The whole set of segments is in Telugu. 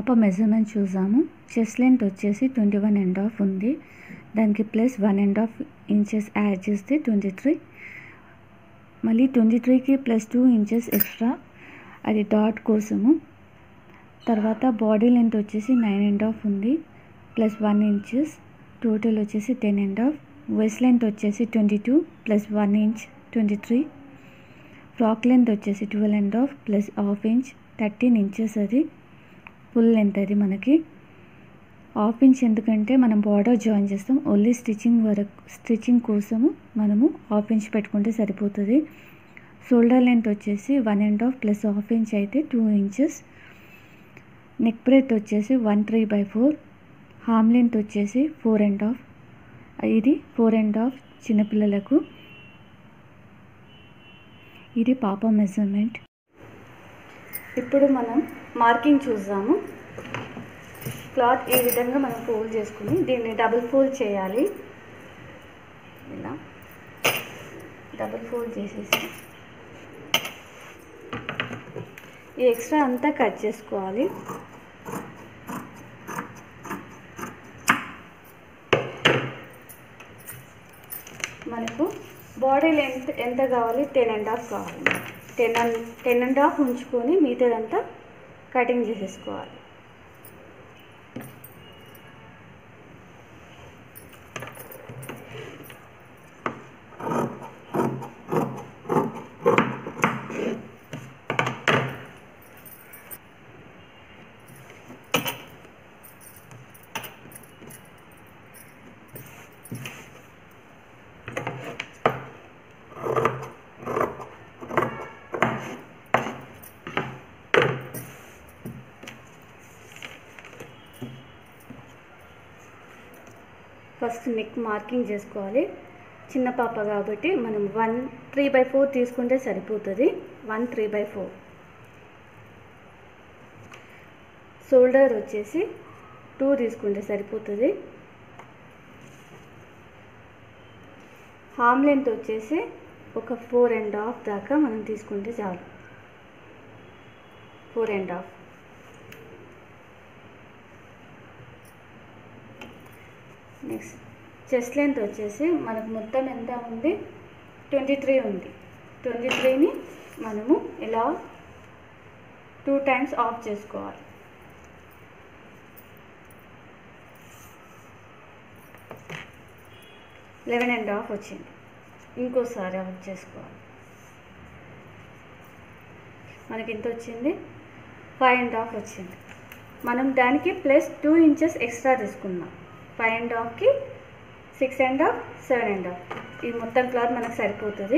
పాప మెజర్మెంట్ చూసాము చెస్ట్ లెంత్ వచ్చేసి ట్వంటీ వన్ అండ్ హాఫ్ ఉంది దానికి plus one and half inches add చేస్తే ట్వంటీ త్రీ మళ్ళీ ట్వంటీ త్రీకి ప్లస్ టూ ఇంచెస్ ఎక్స్ట్రా అది డాట్ కోసము తర్వాత బాడీ లెంత్ వచ్చేసి నైన్ అండ్ హాఫ్ ఉంది ప్లస్ వన్ ఇంచెస్ టోటల్ వచ్చేసి ten and half waist length వచ్చేసి twenty two plus one inch twenty three frock length వచ్చేసి twelve and half plus half inch thirteen inches అది ఫుల్ లెంత్ అది మనకి హాఫ్ ఇంచ్ ఎందుకంటే మనం బార్డర్ జాయిన్ చేస్తాం ఓన్లీ స్టిచ్చింగ్ వరకు స్టిచ్చింగ్ కోసము మనము హాఫ్ ఇంచ్ పెట్టుకుంటే సరిపోతుంది షోల్డర్ లెంత్ వచ్చేసి one and half plus half inch అయితే టూ ఇంచెస్ నెక్ బ్రెత్ వచ్చేసి one three by four arm length వచ్చేసి ఫోర్ అండ్ హాఫ్ ఇది ఫోర్ అండ్ హాఫ్ చిన్నపిల్లలకు ఇది పాప మెజర్మెంట్ ఇప్పుడు మనం మార్కింగ్ చూద్దాము క్లాత్ ఈ విధంగా మనం ఫోల్డ్ చేసుకుని దీన్ని డబుల్ ఫోల్డ్ చేయాలి ఇలా డబుల్ ఫోల్డ్ చేసేసి ఈ ఎక్స్ట్రా అంతా కట్ చేసుకోవాలి మనకు బాడీ లెంత్ ఎంత కావాలి టెన్ అండ్ హాఫ్ కావాలి ten and ten and half ఉంచుకొని మిగతాదంతా కటింగ్ చేసేసుకోవాలి ఫస్ట్ నెక్ మార్కింగ్ చేసుకోవాలి చిన్న పాప కాబట్టి మనం వన్ త్రీ బై ఫోర్ తీసుకుంటే సరిపోతుంది one three by four shoulder వచ్చేసి టూ తీసుకుంటే సరిపోతుంది హామ్ లెంత్ వచ్చేసి ఒక ఫోర్ అండ్ హాఫ్ దాకా మనం తీసుకుంటే చాలు four and half next chest length వచ్చేసి మనకు మొత్తం ఎంత ఉంది ట్వంటీ త్రీ ఉంది ట్వంటీ త్రీని మనము ఇలా టూ టైమ్స్ ఆఫ్ చేసుకోవాలి లెవెన్ అండ్ హాఫ్ వచ్చింది ఇంకోసారి ఆఫ్ చేసుకోవాలి మనకి ఎంత వచ్చింది ఫైవ్ అండ్ హాఫ్ వచ్చింది మనం దానికి ప్లస్ టూ ఇంచెస్ ఎక్స్ట్రా తీసుకున్నాం ఫైవ్ అండ్ హాఫ్కి six and half seven and half ఈ మొత్తం క్లాత్ మనకు సరిపోతుంది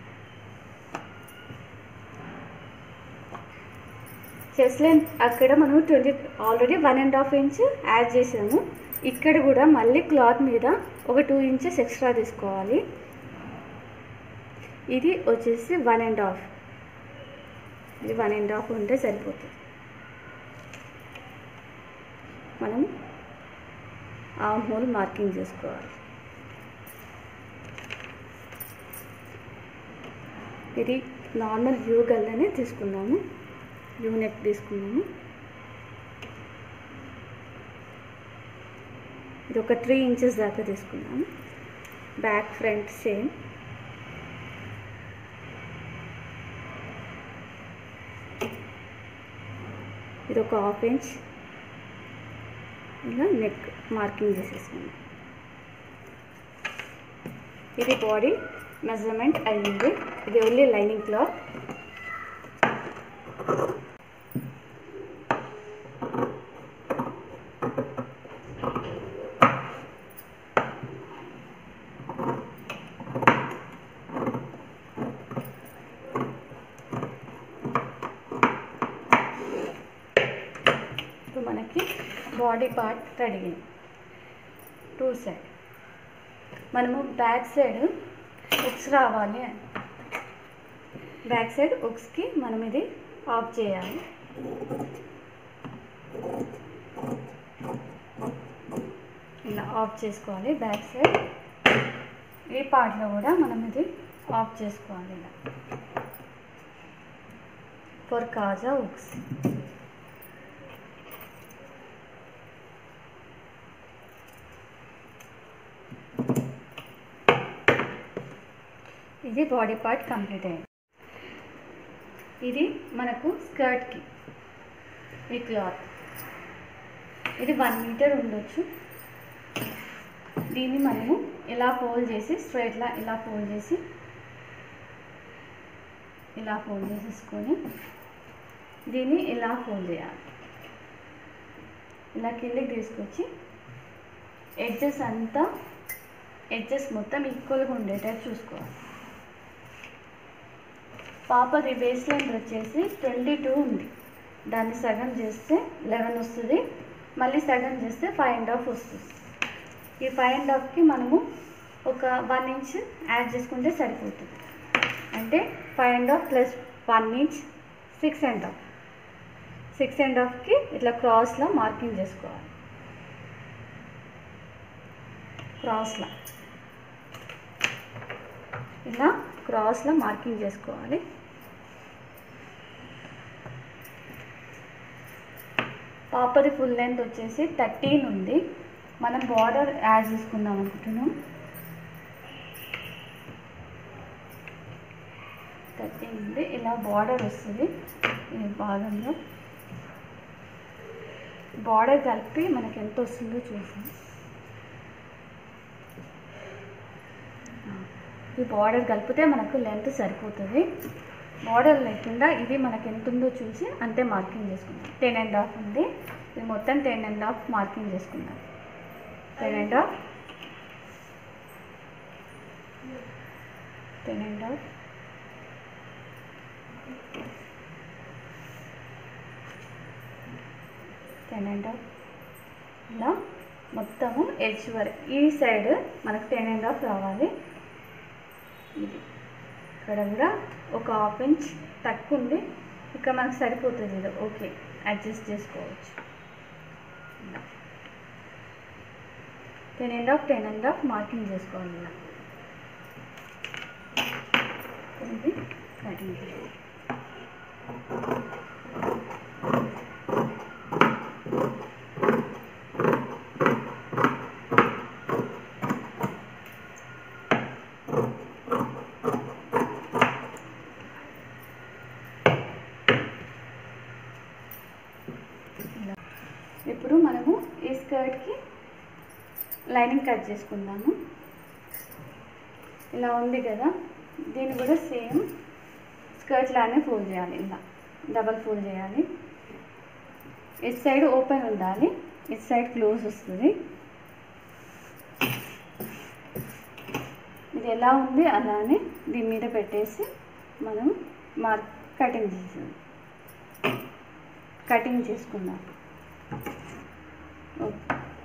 చెస్ట్ లెంత్ అక్కడ మనం twenty already one and half inch add చేసాము ఇక్కడ కూడా మళ్ళీ క్లాత్ మీద ఒక టూ ఇంచెస్ ఎక్స్ట్రా తీసుకోవాలి ఇది వచ్చేసి వన్ అండ్ హాఫ్ ఇది వన్ అండ్ హాఫ్ ఉంటే సరిపోతుంది మనం ఆమ్ హోల్ మార్కింగ్ చేసుకోవాలి ఇది నార్మల్ వ్యూ గల్లనే తీసుకున్నాము వ్యూ నెక్ తీసుకున్నాము ఇది ఒక త్రీ ఇంచెస్ దాకా తీసుకున్నాము బ్యాక్ ఫ్రంట్ సేమ్ ఇది ఒక హాఫ్ ఇంచ్ ఇలా నెక్ మార్కింగ్ చేసేసుకున్నాం ఇది బాడీ మెజర్మెంట్ అయ్యింది ఇది ఓన్లీ లైనింగ్ క్లాత్ ఇప్పుడు మనకి body part ready two side మనము బ్యాక్ సైడ్ ఉక్స్ రావాలి అని బ్యాక్ సైడ్ ఉక్స్కి మనం ఇది ఆఫ్ చేయాలి ఇలా ఆఫ్ చేసుకోవాలి బ్యాక్ సైడ్ ఈ పార్ట్లో కూడా మనం ఇది ఆఫ్ చేసుకోవాలి ఇలా ఫర్ కాజా ఉక్స్ ఇది బాడీ పార్ట్ కంప్లీట్ అయింది ఇది మనకు స్కర్ట్కి ఈ క్లాత్ ఇది వన్ మీటర్ ఉండొచ్చు దీన్ని మనము ఇలా ఫోల్డ్ చేసి స్ట్రైట్లా ఇలా ఫోల్డ్ చేసి ఇలా ఫోల్డ్ చేసేసుకొని దీన్ని ఇలా ఫోల్డ్ చేయాలి ఇలా కిందకి తీసుకొచ్చి ఎడ్జెస్ అంతా ఎడ్జెస్ మొత్తం ఈక్వల్గా ఉండేటట్టు చూసుకోవాలి పాపది బేస్ లైన్ వచ్చేసి ట్వంటీ టూ ఉంది దాన్ని సగం చేస్తే లెవెన్ వస్తుంది మళ్ళీ సగం చేస్తే ఫైవ్ అండ్ హాఫ్ వస్తుంది ఈ ఫైవ్ అండ్ హాఫ్కి మనము ఒక వన్ ఇంచ్ యాడ్ చేసుకుంటే సరిపోతుంది అంటే five and half plus one inch six and half six and హాఫ్కి ఇట్లా క్రాస్లో మార్కింగ్ చేసుకోవాలి క్రాస్లో ఇలా క్రాస్లో మార్కింగ్ చేసుకోవాలి పాపది ఫుల్ లెంత్ వచ్చేసి థర్టీన్ ఉంది మనం బార్డర్ యాడ్ చేసుకుందాం అనుకుంటున్నాం థర్టీన్ ఉంది ఇలా బార్డర్ వస్తుంది ఈ భాగంలో బార్డర్ కలిపి మనకి ఎంత వస్తుందో చూసాం ఈ బార్డర్ కలిపితే మనకు లెంత్ సరిపోతుంది బార్డర్ లేకుండా ఇది మనకి ఎంత ఉందో చూసి అంతే మార్కింగ్ చేసుకుందాం టెన్ అండ్ హాఫ్ ఉంది ఇది మొత్తం టెన్ అండ్ హాఫ్ మార్కింగ్ చేసుకుందాం ten and half ten and half ten and half ఇలా మొత్తము ఎడ్జ్ వరకు ఈ సైడ్ మనకు టెన్ అండ్ హాఫ్ రావాలి ఇది ఇక్కడ కూడా ఒక హాఫ్ ఇంచ్ తక్కువ ఉంది ఇక్కడ మనకు సరిపోతుంది ఇది ఓకే అడ్జస్ట్ చేసుకోవచ్చు ten and half ten and half marking చేసుకోవాలి ఇలా ఇది కటింగ్ చేయాలి ఇప్పుడు మనము ఈ స్కర్ట్కి లైనింగ్ కట్ చేసుకుందాము ఇలా ఉంది కదా దీన్ని కూడా సేమ్ స్కర్ట్ లానే ఫోల్డ్ చేయాలి ఇలా డబల్ ఫోల్డ్ చేయాలి ఇట్ సైడ్ ఓపెన్ ఉండాలి ఇట్ సైడ్ క్లోజ్ వస్తుంది ఇది ఎలా ఉంది అలానే దీని మీద పెట్టేసి మనం మార్క్ కటింగ్ చేసాం కటింగ్ చేసుకుందాం ఓకే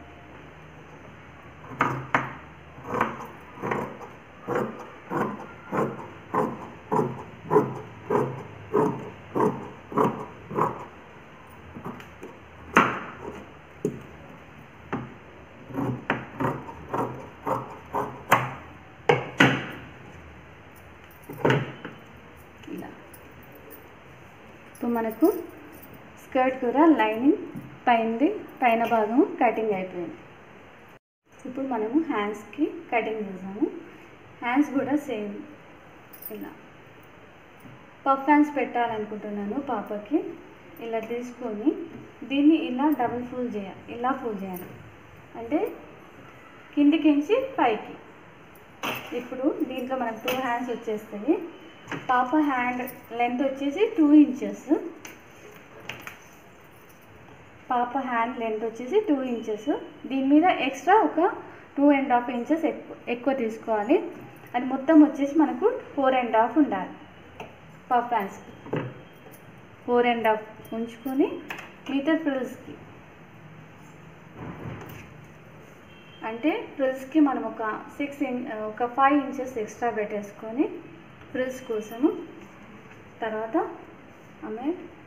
ఇలా ఇప్పుడు మనకు స్కర్ట్ కూడా లైనింగ్ పైంది పైన భాగం కటింగ్ అయిపోయింది ఇప్పుడు మనము హ్యాండ్స్కి కటింగ్ చేసాము హ్యాండ్స్ కూడా సేమ్ ఇలా పఫ్ హ్యాండ్స్ పెట్టాలనుకుంటున్నాను పాపకి ఇలా తీసుకొని దీన్ని ఇలా డబుల్ ఫోల్డ్ చేయాలి ఇలా ఫోల్డ్ చేయాలి అంటే కిందికించి పైకి ఇప్పుడు దీంట్లో మనకు టూ హ్యాండ్స్ వచ్చేస్తాయి పాప హ్యాండ్ లెంత్ వచ్చేసి టూ ఇంచెస్ పాప హ్యాండ్ లెంత్ వచ్చేసి టూ ఇంచెస్ దీని మీద ఎక్స్ట్రా ఒక టూ అండ్ హాఫ్ ఇంచెస్ ఎక్కువ ఎక్కువ తీసుకోవాలి అది మొత్తం వచ్చేసి మనకు ఫోర్ అండ్ హాఫ్ ఉండాలి puff hands four and half ఉంచుకొని మిగతా ఫ్రిల్స్కి అంటే ఫ్రిల్స్కి మనం ఒక సిక్స్ ఇన్ ఒక ఫైవ్ ఇంచెస్ ఎక్స్ట్రా పెట్టేసుకొని ఫ్రిల్స్ కోసము తర్వాత ఆమె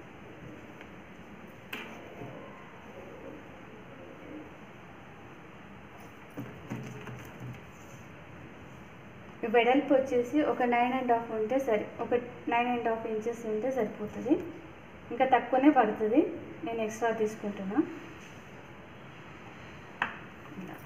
ఈ వెడల్పు వచ్చేసి ఒక నైన్ అండ్ హాఫ్ ఉంటే సరి ఒక నైన్ అండ్ హాఫ్ ఇంచెస్ ఉంటే సరిపోతుంది ఇంకా తక్కువనే పడుతుంది నేను ఎక్స్ట్రా తీసుకుంటున్నా ఇలా.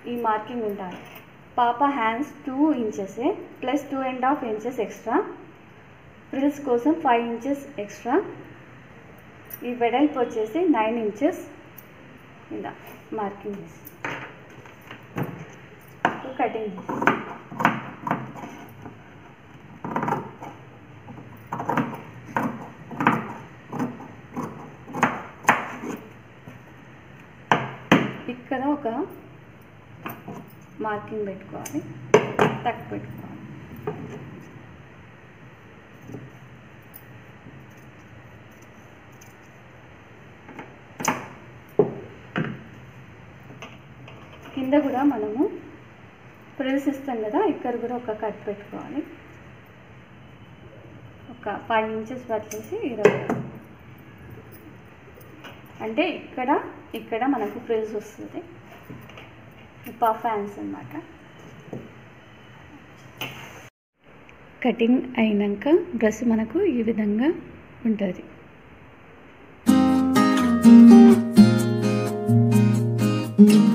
ఈ మార్కింగ్ ఉండాలి పాప hands two inches plus two and half inches extra frills కోసం ఫైవ్ ఇంచెస్ ఎక్స్ట్రా ఈ వెడల్పు వచ్చేసి నైన్ ఇంచెస్ ఇలా మార్కింగ్ చేసి కటింగ్ చేసి ఇక్కడ ఒక మార్కింగ్ పెట్టుకోవాలి టక్ పెట్టుకోవాలి కింద కూడా మనము ఫ్రిల్స్ ఇస్తాం కదా ఇక్కడ కూడా ఒక కట్ పెట్టుకోవాలి ఒక ఫైవ్ ఇంచెస్ వచ్చేసి ఇరవై అంటే ఇక్కడ ఇక్కడ మనకు ఫ్రిల్స్ వస్తుంది పఫ్ హ్యాండ్స్ అనమాట కటింగ్ అయినాక డ్రెస్ మనకు ఈ విధంగా ఉంటుంది thank you